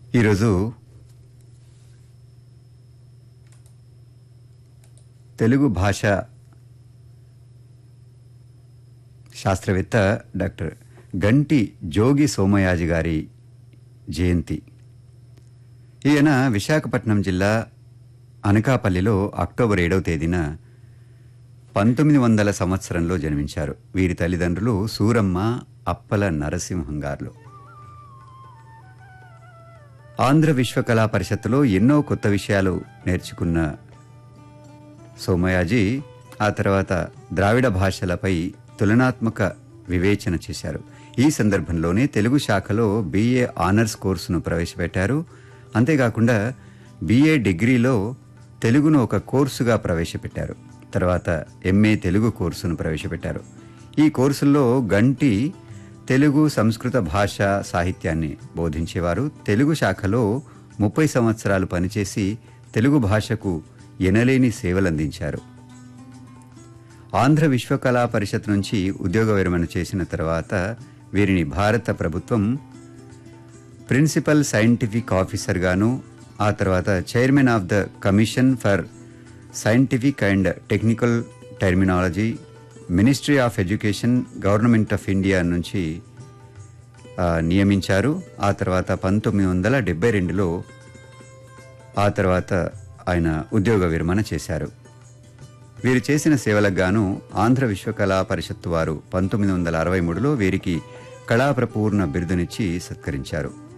ఈరోజు తెలుగు భాష శాస్త్రవేత్త డాక్టర్ గంటి జోగి సోమయాజి గారి జయంతి ఈయన విశాఖపట్నం జిల్లా అనకాపల్లిలో అక్టోబర్ ఏడవ తేదీన పంతొమ్మిది వందల సంవత్సరంలో జన్మించారు వీరి తల్లిదండ్రులు సూరమ్మ అప్పల నరసింహం గారు ఆంధ్ర విశ్వకళా పరిషత్తులో ఎన్నో కొత్త విషయాలు నేర్చుకున్న సోమయాజీ ఆ తర్వాత ద్రావిడ భాషలపై తులనాత్మక వివేచన చేశారు ఈ సందర్భంలోనే తెలుగు శాఖలో బీఏ ఆనర్స్ కోర్సును ప్రవేశపెట్టారు అంతేకాకుండా బీఏ డిగ్రీలో తెలుగును ఒక కోర్సుగా ప్రవేశపెట్టారు తర్వాత ఎంఏ తెలుగు కోర్సును ప్రవేశపెట్టారు ఈ కోర్సుల్లో గంటి తెలుగు సంస్కృత భాష సాహిత్యాన్ని బోధించేవారు తెలుగు శాఖలో ముప్పై సంవత్సరాలు పనిచేసి తెలుగు భాషకు ఎనలేని సేవలందించారు ఆంధ్ర విశ్వకళా పరిషత్ నుంచి ఉద్యోగ విరమణ చేసిన తర్వాత వీరిని భారత ప్రభుత్వం ప్రిన్సిపల్ సైంటిఫిక్ ఆఫీసర్గాను ఆ తర్వాత chairman of the commission for scientific and technical terminology ministry of education government of India నుంచి ఆ, నియమించారు ఆ తర్వాత పంతొమ్మిది వందల డెబ్బై రెండులో ఆ తర్వాత ఆయన ఉద్యోగ విరమణ చేశారు వీరు చేసిన సేవలకు గాను ఆంధ్ర విశ్వకళా పరిషత్తు వారు పంతొమ్మిది వందల అరవై మూడులో వీరికి కళాప్రపూర్ణ బిరుదునిచ్చి సత్కరించారు